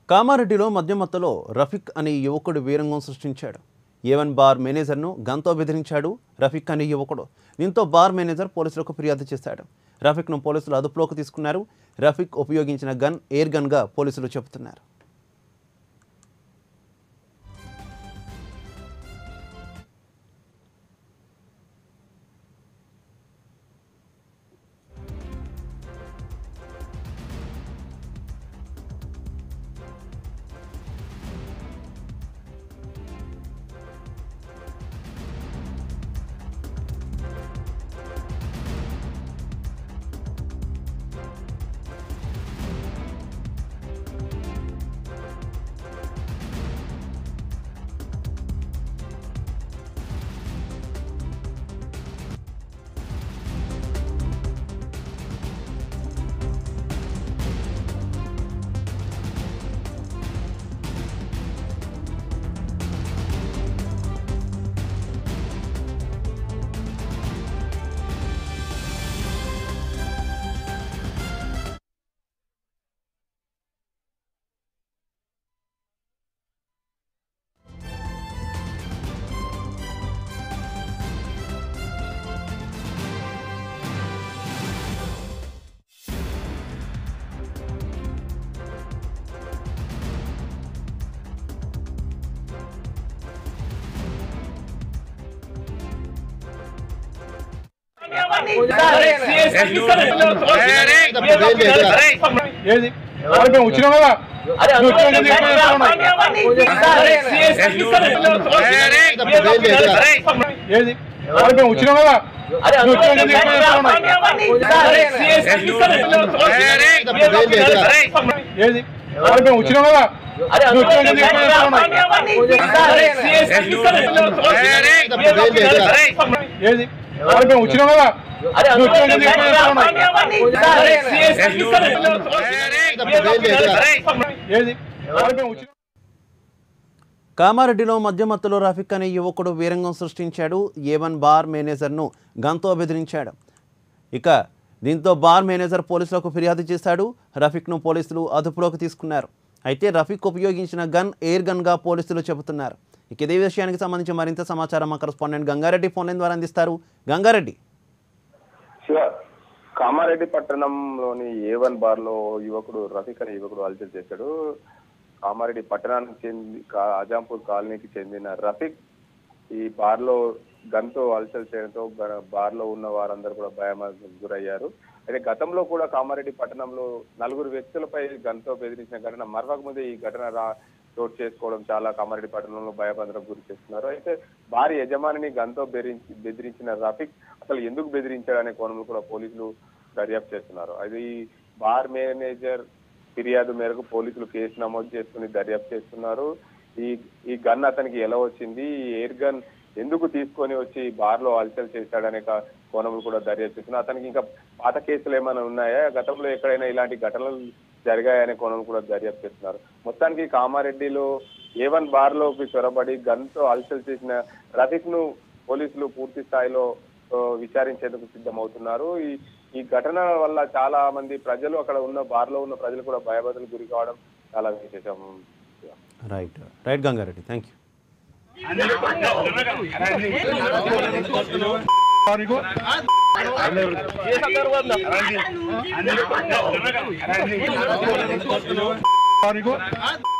కామారెడ్డిలో మధ్యమత్తలో రఫీక్ అనే యువకుడు వీరంగం సృష్టించాడు ఏవన్ బార్ మేనేజర్ను గన్తో బెదిరించాడు రఫీక్ అనే యువకుడు దీంతో బార్ మేనేజర్ పోలీసులకు ఫిర్యాదు చేశాడు రఫీక్ను పోలీసులు అదుపులోకి తీసుకున్నారు రఫీక్ ఉపయోగించిన గన్ ఎయిర్ గన్గా పోలీసులు చెబుతున్నారు ఏది మరి మేము వచ్చినాం కదా నువ్వు వచ్చినాక చెప్పేది ఏది మరి మేము వచ్చినాం కదా నువ్వు వచ్చినాక చెప్పేది ఏది మరి మేము వచ్చినాం కదా నువ్వు వచ్చినాక చెప్పేది ఏది మరి మేము వచ్చినాం కదా నువ్వు వచ్చినాక ఏది మరి మేము వచ్చినాం కామారెడ్డిలో మధ్యమత్తులో రఫీక్ అనే యువకుడు వీరంగం సృష్టించాడు ఏవన్ బార్ మేనేజర్ను గన్తో బెదిరించాడు ఇక దీంతో బార్ మేనేజర్ పోలీసులకు ఫిర్యాదు చేశాడు రఫీక్ను పోలీసులు అదుపులోకి తీసుకున్నారు అయితే రఫీక్ ఉపయోగించిన గన్ ఎయిర్ గన్గా పోలీసులు చెబుతున్నారు ఇక ఇదే విషయానికి సంబంధించి మరింత సమాచారం మా కరస్పాండెంట్ గంగారెడ్డి ఫోన్ లైన్ ద్వారా అందిస్తారు గంగారెడ్డి శివ కామారెడ్డి పట్టణంలోని ఏ వన్ బార్ లో యువకుడు రఫీక్ అనే యువకుడు అలచల్ చేశాడు కామారెడ్డి పట్టణానికి చెంది కా- అజాంపూర్ కాలనీకి చెందిన రఫీక్ ఈ బార్ లో గన్తో అలచల్ చేయడంతో బ- బార్ లో ఉన్న వారందరూ కూడా భయమాలకు గురయ్యారు అయితే గతంలో కూడా కామారెడ్డి పట్టణంలో నలుగురు వ్యక్తులపై గన్తో బెదిరించిన ఘటన మరవక ముందే ఈ ఘటన రా చోటు చేసుకోవడం చాలా కామారెడ్డి పట్టణంలో భయభద్రకు గురి చేస్తున్నారు అయితే భారీ యజమానిని గన్తో బెదిరించి బెదిరించిన రఫీక్ అసలు ఎందుకు బెదిరించాడనే కోణంలో కూడా పోలీసులు దర్యాప్తు చేస్తున్నారు అది బార్ మేనేజర్ ఫిర్యాదు మేరకు పోలీసులు కేసు నమోదు చేసుకుని దర్యాప్తు చేస్తున్నారు ఈ ఈ గన్ అతనికి ఎలా వచ్చింది ఈ ఎయిర్ గన్ ఎందుకు తీసుకొని వచ్చి బార్ లో అలచల్ చేశాడనే క- కోణంలో కూడా దర్యాప్తు చేస్తున్నారు అతనికి ఇంకా పాత కేసులు ఏమైనా ఉన్నాయా గతంలో ఎక్కడైనా ఇలాంటి ఘటనలు జరిగాయనే కోణం కూడా దర్యాప్తు చేస్తున్నారు మొత్తానికి కామారెడ్డిలో ఏ వన్ బార్ లోకి చొరబడి గన్ తో అలచల్ చేసిన రఫీక్ ను పోలీసులు పూర్తి స్థాయిలో ఆ, విచారించేందుకు సిద్ధమవుతున్నారు ఈ ఈ ఘటన వల్ల చాలా మంది ప్రజలు అక్కడ ఉన్న బార్ లో ఉన్న ప్రజలు కూడా భయభద్రలకు గురి కావడం చాలా విశేషం right right Gangareddy thank you వారికు